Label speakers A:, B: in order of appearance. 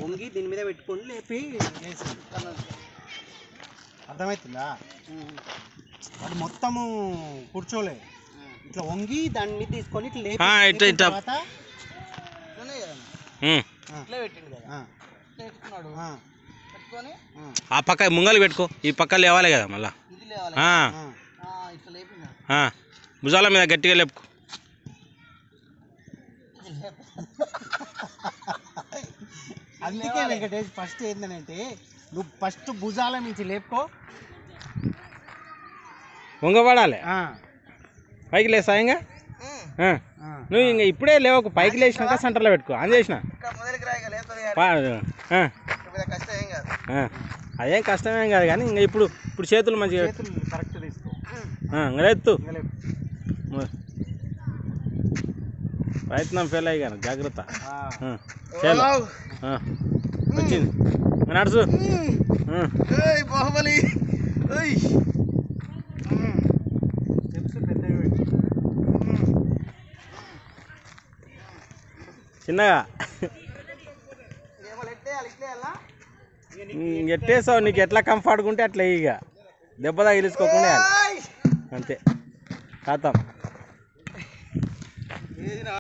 A: వంగి దీని మీద పెట్టుకొని లేపి వేసింది అర్థమవుతుందా అది మొత్తము కూర్చోలే ఇట్లా వంగి దాని మీద తీసుకొని ఇట్లా లేపి
B: ఆ, ఇట్లా,
A: లేపిన
B: ఇట్లా.
A: తర్వాత
B: ఉమ్.
A: ఆ,
C: ఇట్లా పెట్టిండు కదా
A: ఆ,
C: ఇట్లా పెట్టుకున్నాడు
A: ఆ,
C: పెట్టుకొని
A: ఆ,
B: ఆ పక్క ముంగలు పెట్టుకో ఈ పక్క లేవాలి కదా మళ్ళా
C: ఇది లేవాలి
B: ఆ,
A: ఆ.
C: ఆ, ఇట్లా లేపిన
B: ఆ. భుజాల మీద గట్టిగా లేపుకో
A: అందుకే వెంకటేష్ ఫస్ట్ ఏంటంటే నువ్వు ఫస్ట్ భుజాల నుంచి లేపుకో
B: వంగబడాలి
A: ఆ,
B: పైకి లే సాయంగా ఆ.
A: ఆ.
B: నువ్వు ఇంక ఇప్పుడే లేవకు పైకి లేచినాక సెంటర్లో పెట్టుకో అని చేసిన
C: ఇంకా మొదలకి రాయిగా లేపుతుంది
B: పా- ఆ,
C: పెద్ద కష్టం ఏం కాదు
B: ఆ. అదేం కష్టమేం కాదు కానీ ఇంక ఇప్పుడు ఇప్పుడు చేతులు మంచిగా పెట్టు.
A: చేతులు కరెక్ట్ తీసుకో
B: ఆ, ఇంకా ఎత్తు
A: ఇంకా లేపు.
B: మ- ప్రయత్నం ఫెయిల్ అయ్యాను జాగ్రత్త
A: ఆ.
B: ఆ, చేయాలి ఆ. వచ్చింది ఇంకా నడుచు ఆ.
C: బాహుబలి
A: స్టెప్స్ పెద్దగా పెట్టు.
B: చిన్నగా
C: ఏమో ఎట్టేయాలి ఇట్లా
B: ఇంక ఎట్టేసావు నీకు ఎట్లా కంఫర్ట్గా ఉంటే అట్లా ఇక దెబ్బ తగిలించుకోకుండా వేయాలి. అంతే ఖాతం